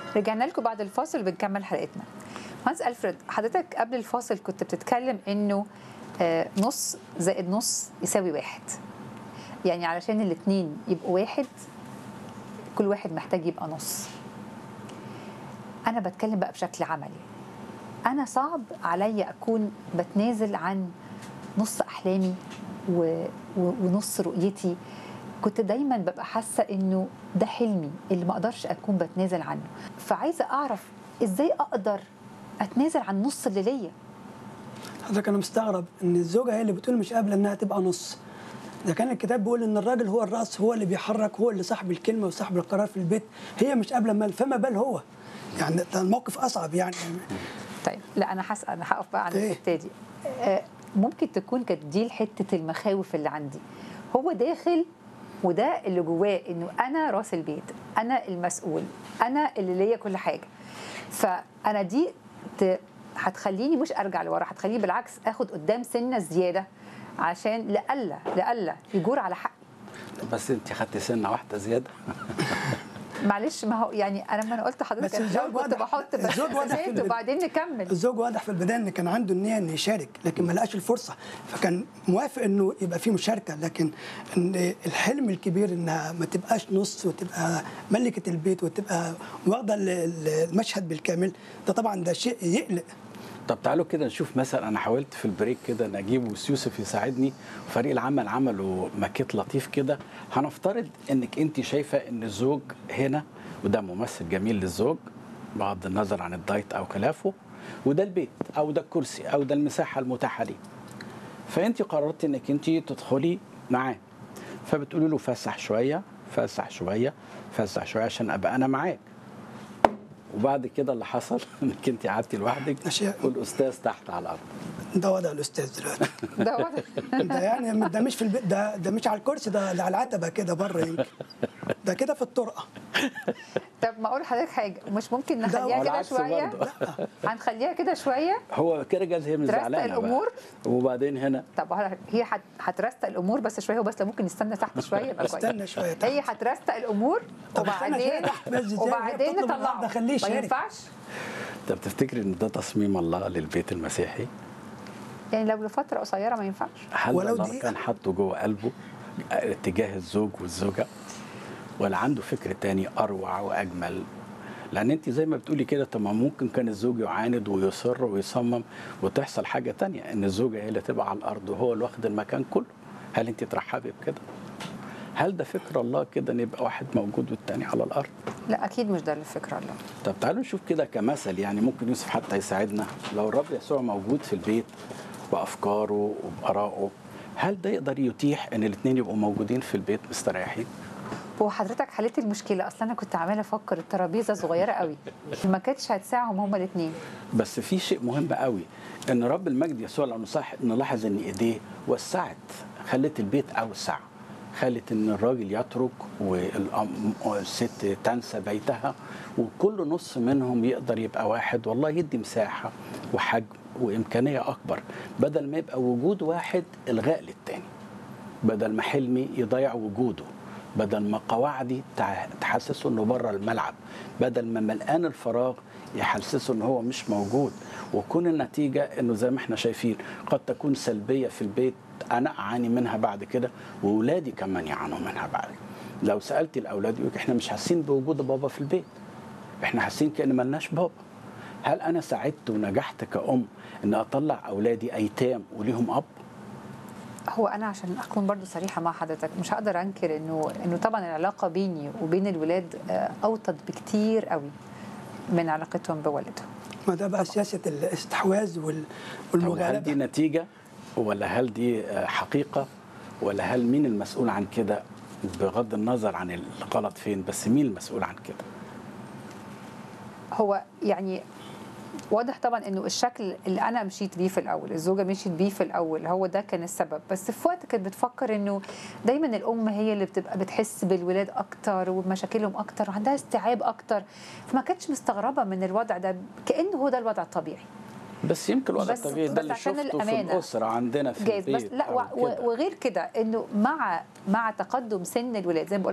رجعنا لكم بعد الفاصل بنكمل حلقتنا هانس الفريد حضرتك قبل الفاصل كنت بتتكلم انه آه، نص زائد نص يساوي واحد يعني علشان الاتنين يبقوا واحد كل واحد محتاج يبقى نص انا بتكلم بقى بشكل عملي انا صعب عليا اكون بتنازل عن نص احلامي و... و... ونص رؤيتي كنت دايما ببقى حاسه انه ده حلمي اللي ما اقدرش اكون بتنازل عنه فعايزه اعرف ازاي اقدر اتنازل عن نص اللي ليا حضرتك انا مستغرب ان الزوجه هي اللي بتقول مش قابله انها تبقى نص ده كان الكتاب بيقول ان الراجل هو الراس هو اللي بيحرك هو اللي صاحب الكلمه وصاحب القرار في البيت هي مش قابله مال فما بال هو يعني ده الموقف اصعب يعني طيب لا انا حاسه انا هقف بقى عند إيه؟ الحته دي آه، ممكن تكون كانت دي حته المخاوف اللي عندي هو داخل وده اللي جواه انه انا راس البيت انا المسؤول انا اللي ليا كل حاجه فانا دي ت- هتخليني مش ارجع لورا هتخليني بالعكس اخد قدام سنه زياده عشان لألا لألا يجور على حقي بس انت خدتي سنه واحده زياده معلش ما هو يعني انا لما انا قلت لحضرتك بس أنا الزوج كنت واضح- بحط بس الزوج واضح في أساسات البداية. وبعدين نكمل الزوج واضح في البدايه ان كان عنده النيه انه يشارك لكن ما لقاش الفرصه فكان موافق انه يبقى في مشاركه لكن ان الحلم الكبير انها ما تبقاش نص وتبقى ملكه البيت وتبقى واخده ال- ال- المشهد بالكامل ده طبعا ده شيء يقلق طب تعالوا كده نشوف مثلا انا حاولت في البريك كده نجيب ويوسف يساعدني وفريق العمل عملوا ماكيت لطيف كده هنفترض انك انت شايفه ان الزوج هنا وده ممثل جميل للزوج بغض النظر عن الدايت او خلافه وده البيت او ده الكرسي او ده المساحه المتاحه ليه فانت قررت انك انت تدخلي معاه فبتقولي له فسح شويه فسح شويه فسح شويه عشان ابقى انا معاك وبعد كده اللي حصل انك انت قعدتي لوحدك أشياء. والاستاذ تحت على الارض ده وضع الاستاذ دلوقتي ده واضح ده يعني ده مش في البيت ده ده مش على الكرسي ده ده على العتبه كده بره يمكن ده كده في الطرقه طب ما اقول لحضرتك حاجه مش ممكن نخليها كده والعكس شويه برضه. هنخليها كده شويه هو كده جاز هي مش ترستق زعلانه بقى. الأمور؟ وبعدين هنا طب هل- هي هت- هترستق الامور بس شويه وبس لو ممكن نستنى تحت شويه يبقى كويس استنى شويه تحت. هي هترستق الامور طب استنى شوية وبعدين تحت بس إزاي؟ هي وبعدين بتطلب نطلعه النهاردة خليه ما يشارك. ينفعش طب تفتكري ان ده تصميم الله للبيت المسيحي؟ يعني لو لفتره قصيره ما ينفعش هل ولو الله دقيقة. كان حاطه جوه قلبه اتجاه الزوج والزوجه؟ ولا عنده فكر تاني اروع واجمل؟ لان انت زي ما بتقولي كده طب ما ممكن كان الزوج يعاند ويصر ويصمم وتحصل حاجه تانية ان الزوجه هي اللي تبقى على الارض وهو اللي واخد المكان كله هل انت ترحبي بكده؟ هل ده فكر الله كده ان يبقى واحد موجود والتاني على الارض؟ لا اكيد مش ده الفكره الله طب تعالوا نشوف كده كمثل يعني ممكن يوسف حتى يساعدنا لو الرب يسوع موجود في البيت بافكاره وبارائه هل ده يقدر يتيح ان الاثنين يبقوا موجودين في البيت مستريحين؟ هو حضرتك حليت المشكله اصلا انا كنت عماله افكر الترابيزه صغيره قوي ما كانتش هتساعهم هما الاثنين بس في شيء مهم قوي ان رب المجد يسوع لو نصح نلاحظ ان ايديه وسعت خلت البيت اوسع خلت ان الراجل يترك والأم- والست تنسى بيتها وكل نص منهم يقدر يبقى واحد والله يدي مساحه وحجم وامكانيه اكبر بدل ما يبقى وجود واحد الغاء للتاني بدل ما حلمي يضيع وجوده بدل ما قواعدي تع- تحسسه انه بره الملعب بدل ما ملقان الفراغ يحسسه ان هو مش موجود وكون النتيجه انه زي ما احنا شايفين قد تكون سلبيه في البيت انا اعاني منها بعد كده واولادي كمان يعانوا منها بعد لو سالت الاولاد يقول احنا مش حاسين بوجود بابا في البيت احنا حاسين كان ملناش بابا هل انا ساعدت ونجحت كأم ان اطلع اولادي ايتام وليهم اب هو انا عشان اكون برضو صريحه مع حضرتك مش هقدر انكر انه انه طبعا العلاقه بيني وبين الولاد آه، اوطد بكتير قوي من علاقتهم بوالدهم ما ده بقى سياسه الاستحواذ وال- طب هل دي والمغالبه نتيجة ولا هل دي آه، حقيقة ولا هل مين المسؤول عن كده بغض النظر عن الغلط فين بس مين المسؤول عن كده هو يعني واضح طبعا انه الشكل اللي انا مشيت بيه في الاول الزوجه مشيت بيه في الاول هو ده كان السبب بس في وقت كانت بتفكر انه دايما الام هي اللي بتبقى بتحس بالولاد اكتر وبمشاكلهم اكتر وعندها استيعاب اكتر فما كانتش مستغربه من الوضع ده كانه هو ده الوضع الطبيعي بس يمكن الوضع بس- الطبيعي بس ده اللي عشان شفته في الأمانة. الأسرة عندنا في جايز بس البيت لا أو و- كده. وغير كده انه مع مع تقدم سن الولاد زي ما بقول